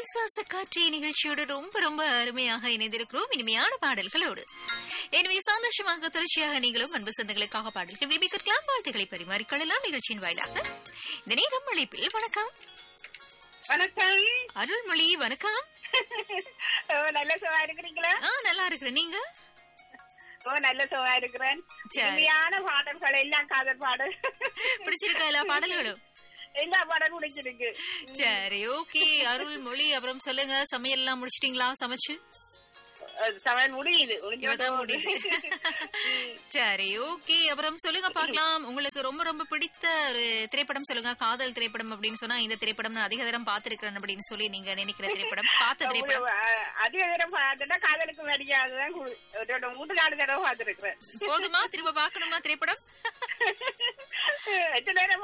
முதல் சுவாச காற்று நிகழ்ச்சியோடு ரொம்ப ரொம்ப அருமையாக இணைந்திருக்கிறோம் இனிமையான பாடல்களோடு எனவே சந்தோஷமாக தொடர்ச்சியாக நீங்களும் அன்பு சொந்தங்களுக்காக பாடல்கள் விரும்பி கேட்கலாம் வாழ்த்துக்களை பரிமாறிக்கொள்ளலாம் நிகழ்ச்சியின் வாயிலாக இந்த நேரம் அழைப்பில் வணக்கம் வணக்கம் அருள்மொழி வணக்கம் ஓ நல்ல சுகமா இருக்கிறீங்களா ஆ நல்லா இருக்கிறேன் நீங்க ஓ நல்ல சுகமா இருக்கிறேன் சரி. இனிமையான பாடல்கள் எல்லாம் காதல் பாடல் பிடிச்சிருக்கா எல்லா பாடல்களும் எல்லா பாடலும் பிடிச்சிருக்கு சரி ஓகே அருள்மொழி அப்புறம் சொல்லுங்க சமையல் எல்லாம் முடிச்சிட்டீங்களா சமைச்சு அஹ் சமையல் முடியுது இவதான் முடியுது சரி ஓகே அப்புறம் சொல்லுங்க பார்க்கலாம் உங்களுக்கு ரொம்ப ரொம்ப பிடித்த ஒரு திரைப்படம் சொல்லுங்க காதல் திரைப்படம் அப்படின்னு சொன்னா இந்த திரைப்படம் நான் அதிக தரம் பார்த்திருக்கிறேன் அப்படின்னு சொல்லி நீங்க நினைக்கிற திரைப்படம் பார்த்த திரைப்படம் அஹ் அதிக நேரம் பார்த்துட்டா காதலுக்கு மரியாதைதான் மூன்று நாலு தடவை பார்த்துருக்கிறேன் போதுமா திரும்ப பார்க்கணுமா திரைப்படம் எத்தனை நேரம்